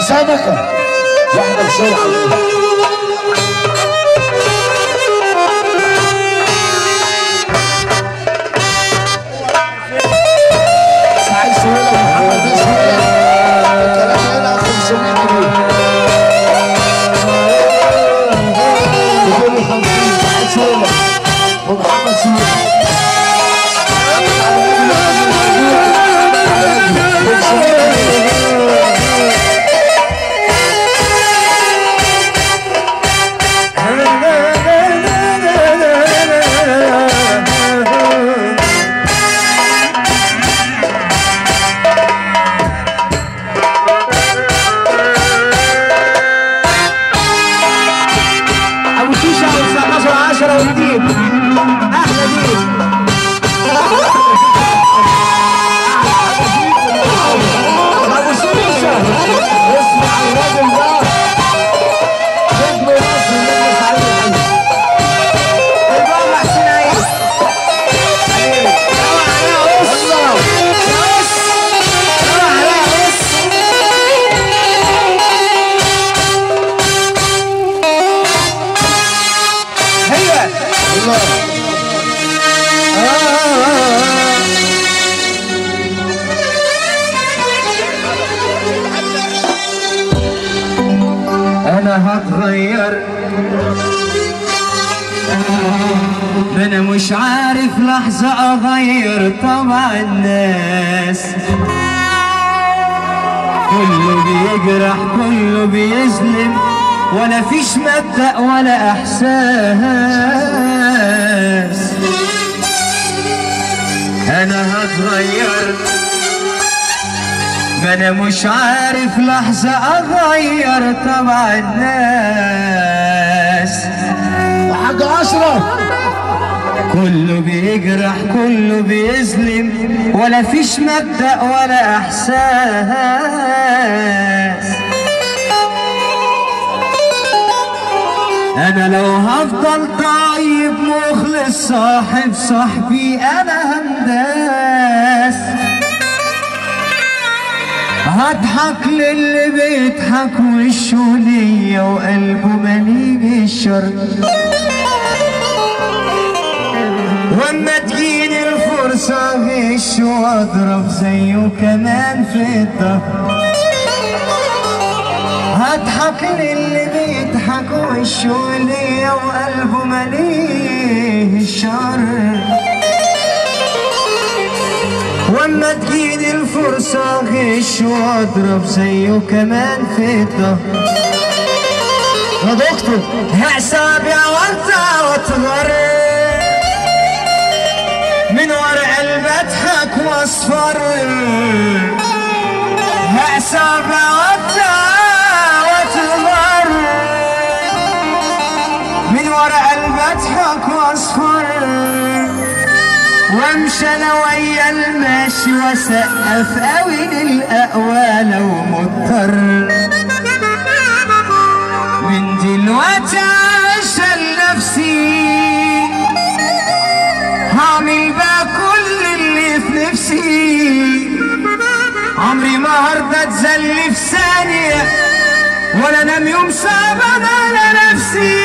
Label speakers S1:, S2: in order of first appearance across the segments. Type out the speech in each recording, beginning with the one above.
S1: سمكة واحدة بسرعة سعيد سهيلة ومحمد بن سهيلة الكلام هنا 500 جنيه بكل 50 سعيد سهيلة ومحمد سهيلة
S2: ابو شيشه ابو 19 10 وديب احلى ديب ابو شيشه
S1: اسمع الراجل ده نجم مصر نجم سعيد الحلو
S2: البابا حسين عيد حبيبي روح عليها بص بص روح عليها بص هي
S1: الله
S2: انا هتغير انا مش عارف لحظة اغير طبع الناس كله بيجرح كله بيظلم ولا فيش مبدأ ولا احساس انا هتغير ما انا مش عارف لحظة اغير طبع الناس
S1: وحاج اشرف
S2: كله بيجرح كله بيظلم ولا فيش مبدأ ولا احساس انا لو هفضل طيب مخلص صاحب صاحبي انا همداس هضحك للي بيضحك وشه ليا وقلبه مليء الشر واما تجيني الفرصة غش واضرب زيه كمان في الظهر هضحك للي بيضحك وشه ليا وقلبه مليء الشر واما تجيني الفرصة غش واضرب زيه كمان في الظهر
S1: يا دكتور
S2: حسابي وانت واتغر من ورا قلبي اضحك واصفر حسابي وانت واتغر من ورا قلبي اضحك واصفر وامشي انا ويا الماشي واسقف قوي للاقوى لو مضطر من دلوقتي عشان نفسي هعمل بقى كل اللي في نفسي عمري ما هرضى اتذل في ثانية ولا انام يوم صعبان على نفسي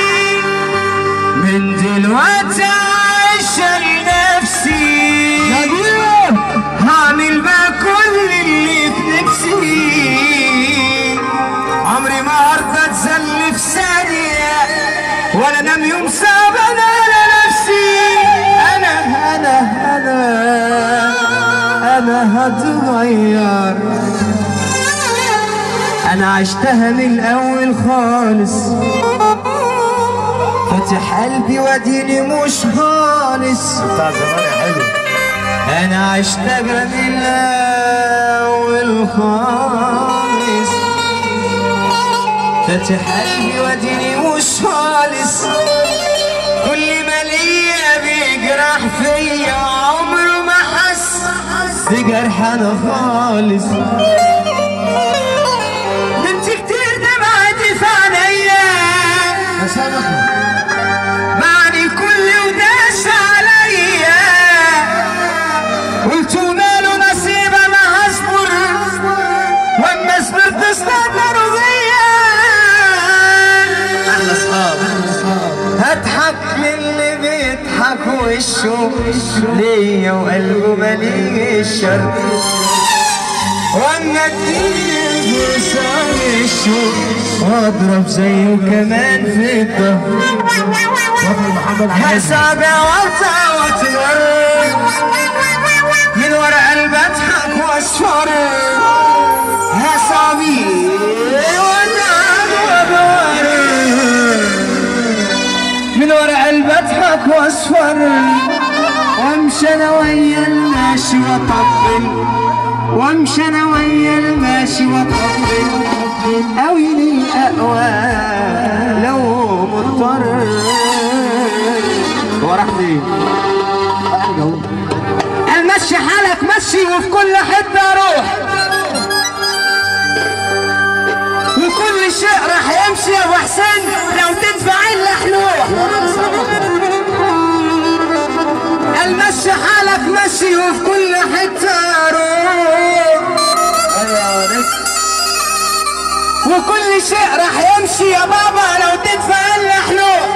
S2: من دلوقتي عشان نفسي هعمل بقى كل اللي في نفسي عمري ما هرضى اتذل في ثانية ولا انام يوم صعبان على نفسي انا انا انا انا هتغير انا عشتها من الاول خالص فاتح قلبي واديني مش خالص
S1: بتاع زمان يا حلو
S2: انا عشتها من الاول خالص فاتح قلبي واديني مش خالص كل ما ليا بيجرح فيا عمره ما حس بجرح انا خالص بنت كتير دمعتي في عينيا
S1: يا سمكة
S2: بعد كل وداس عليا قلت ماله نصيب انا هصبر واما صبرت استنى وشه ليا وقلبه مليء الشر واما تجيب وصال الشوق واضرب زيه كمان في الظهر
S1: وطن محمد عزيز
S2: حسابي وطا وتمر من ورا قلبي اضحك واصفر حسابي وطا وتمر من ورا قلبي اضحك واصفر وامشي انا ويا الماشي واطبل وامشي انا ويا الماشي واطبل اوي للاقوى لو مضطر هو راح فين؟ المشي حالك مشي وفي كل حته اروح وكل شيء راح يمشي يا ابو حسين لو تدفع اللحلوح المشي حالك مشي وفي كل حته اروح وكل شيء راح يمشي يا بابا لو تدفع اللحلوح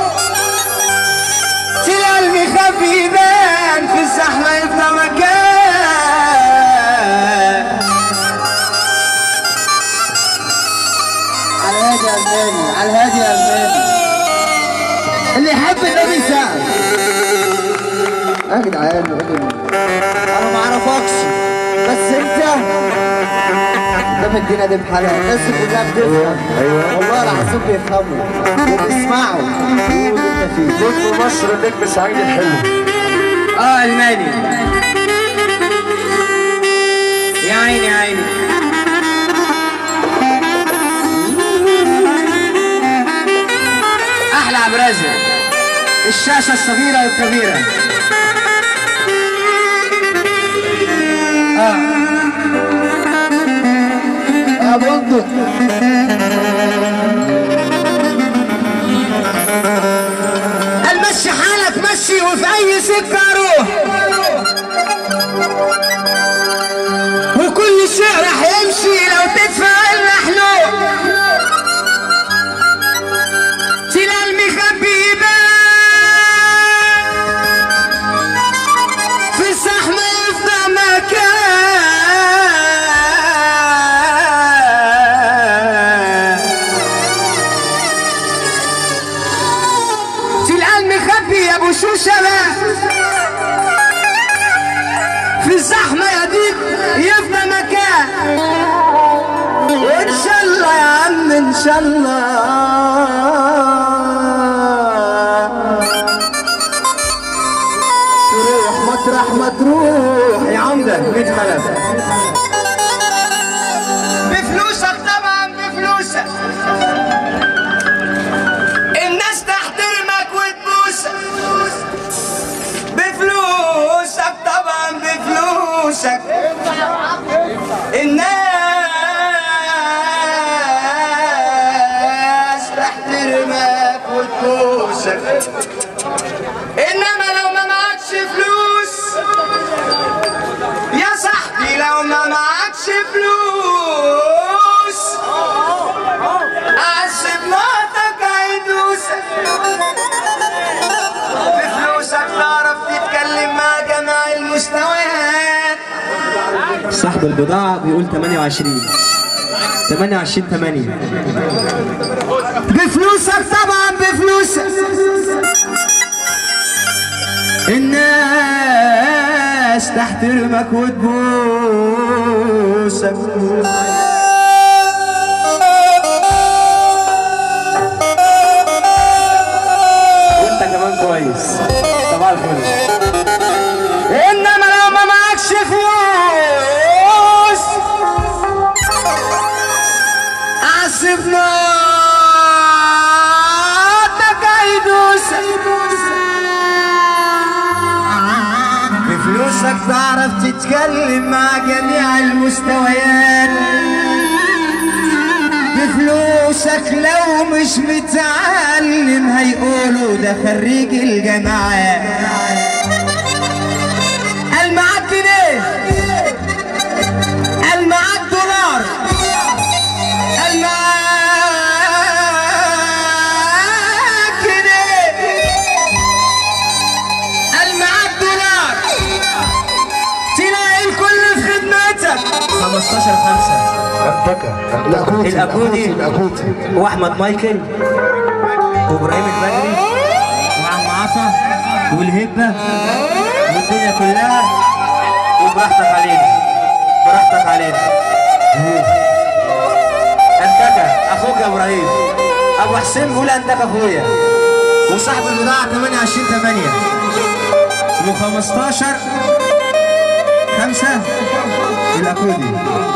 S2: تلاقي المخبي يبان في الزحمه يفضى مكان
S1: على الهادي يا الماني على الهادي يا الماني اللي يحب النبي سعد يا جدعان راجل انا ما اعرفكش بس انت انت مدينا دي بحالها الناس كلها بتفهم ايوه والله العظيم بيفهموا وبيسمعوا قول انت فيه
S3: نجم مصر النجم سعيد الحلو
S2: اه الماني يا عيني يا عيني احلى عبرازة الشاشة الصغيرة والكبيرة اه
S1: يا بندق
S2: المشي حالك مشي وفي اي سكة اروح وكل شيء راح يمشي لو تدفع المحلول تلا المخبي يبان في الزحمة يفضى مكان تلقى المخبي يا ابو شوشلة في الزحمة يا ديك يفضى مكان وان شاء الله يا عم ان شاء الله
S1: تروح مطرح ما تروح
S2: يا عمدة ميت خلف بفلوسك طبعا بفلوسك الناس تحترمك وتبوسك بفلوسك طبعا بفلوسك الناس تحترمك وتبوسك انما لو ما معكش فلوس يا صاحبي لو ما معكش فلوس عذب مراتك هيدوسك بفلوسك تعرف تتكلم مع جميع المستويات
S4: صاحب البضاعة بيقول 28 28 8
S2: بفلوسك طبعا بفلوسك الناس تحترمك وتبوسك
S4: وانت كمان كويس صباح الفل
S2: انما لو ما معكش فلوس عصب نارك هيدوسك بفلوسك تعرف تتكلم مع جميع المستويات بفلوسك لو مش متعلم هيقولوا ده خريج الجامعات قال معاك جنيه قال معاك دولار قال معاك جنيه 15 5
S3: انتكا
S1: الأكوتي
S2: الأكودي.
S1: الأكوتي
S2: واحمد مايكل وابراهيم البدري وعم عطا والهبه والدنيا كلها وبراحتك علينا براحتك علينا انتكا اخوك يا ابراهيم ابو حسين بيقول انتكا اخويا وصاحب البضاعه 28 8 و15 5 الاكودي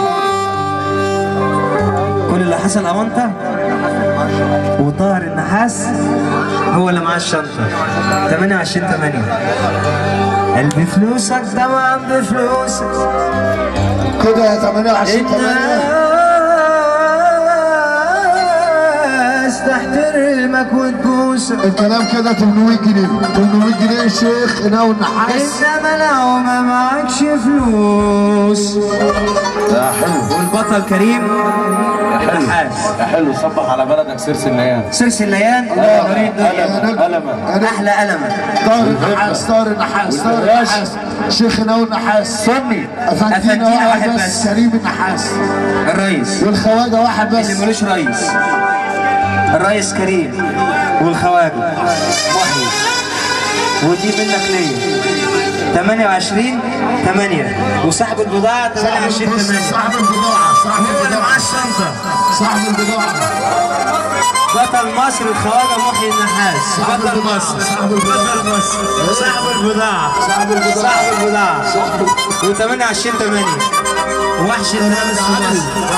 S2: كل اللي حصل امانته وطاهر النحاس هو اللي معاه الشنطة 28 8 قلبي فلوسك طبعا بفلوسك
S1: كده 28 8
S2: الناس تحترمك وتبوسك
S1: الكلام كده 800 جنيه 800 جنيه الشيخ ناوي النحاس
S2: انما لو ما معكش فلوس
S3: يا حلو
S2: والبطل كريم النحاس
S3: يا حلو صبح على بلدك سيرس النيان
S2: سرس الليان طريق الدنيا
S3: ألما ألما
S2: احلى قلمه
S1: طار النحاس طار النحاس طار النحاس شيخ ناوي النحاس
S3: سني
S1: أفندينا
S2: أفندينا
S1: واحد
S2: واحد
S1: بس
S2: بس.
S1: كريم النحاس
S2: الرئيس
S1: والخواجة واحد بس
S2: اللي ملوش رئيس الرئيس كريم والخواجة محيي ودي منك ليا 28 8 وصاحب البضاعة 28 8
S1: صاحب البضاعة صاحب
S2: هو اللي معاه
S1: البضاعة
S2: الشنطة
S1: صاحب البضاعة
S2: بطل مصر الخواجة محيي النحاس بطل مصر بطل مصر صاحب البضاعة
S1: صاحب البضاعة
S2: صاحب البضاعة و 28 8 وحش الملابس في مصر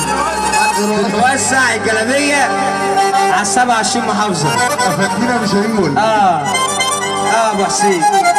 S2: بتوسع الجلابية على 27 محافظة
S1: أفندينا مش هيقول
S2: اه اه ابو حسين